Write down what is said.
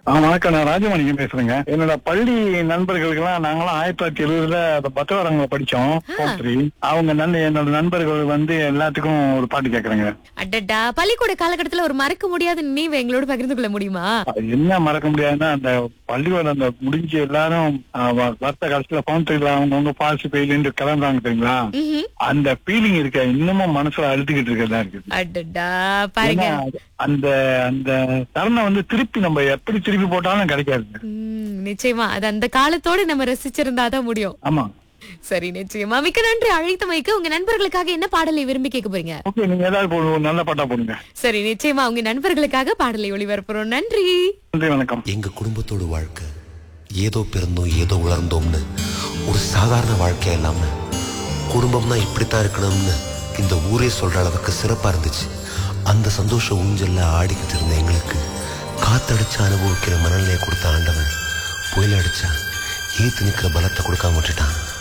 ஆ, வணக்கம் நான் ராஜமாணிக்கம் பேசுறேங்க என்னோட பள்ளி நண்பர்களுக்கெல்லாம் நாங்களாம் ஆயிரத்தி தொள்ளாயிரத்தி எழுபதுல பத்தவரங்களை படிச்சோம் fourth three. அவங்க நன் என்னோட நண்பர்கள் வந்து எல்லாத்துக்கும் ஒரு பாட்டு கேக்குறாங்க அடடா பள்ளிக்கூட காலகட்டத்துல ஒரு மறக்க முடியாத நினைவு எங்களோட பகிர்ந்து கொள்ள முடியுமா அது என்ன மறக்க முடியாதுன்னா அந்த பள்ளியோட அந்த முடிஞ்சு எல்லாரும் ஆ, வ- வருத்த கடைசியில பவுண்டரியில அவங்கவுங்க பால்ஸ் பெயிலின்னு கிளம்புறாங்க தெரியுங்களா ம்ஹும். அந்த ஃபீலிங் இருக்க இன்னமும் மனசுல அழுத்திக்கிட்டு இருக்கதா இருக்குது அடடா பாருங்க ஏன்னா, அது- அந்த அந்த தருணம் வந்து திருப்பி நம்ம எப்படி திருப்பி போட்டாலும் கிடைக்காது ம், நிச்சயமா அது அந்த காலத்தோட நம்ம ரசிச்சிருந்தாதான் முடியும் ஆமா சரி நிச்சயமா மிக்க நன்றி அழைத்தமைக்கு உங்க நண்பர்களுக்காக என்ன பாடலை விரும்பி கேட்க போறீங்க ஓகே நீங்க ஏதாவது போடு- ஒரு நல்ல பாட்டா போடுங்க சரி நிச்சயமா உங்க நண்பர்களுக்காக பாடலை ஒளிபரப்புறோம் நன்றி நன்றி வணக்கம் எங்க குடும்பத்தோட வாழ்க்கை ஏதோ பிறந்தோம் ஏதோ வளர்ந்தோம்னு ஒரு சாதாரண வாழ்க்கை இல்லாம குடும்பம்னா இப்படித்தான் இருக்கணும்னு இந்த ஊரே சொல்ற அளவுக்கு சிறப்பா இருந்துச்சு அந்த சந்தோஷ ஊஞ்சல்ல ஆடிக்கிட்டு இருந்த எங்களுக்கு காத்தடிச்சு அனுபவிக்கிற மனநிலையை கொடுத்த ஆண்டவன் புயல் அடிச்சா ஏத்து நிக்கிற பலத்தை கொடுக்காம விட்டுட்டான்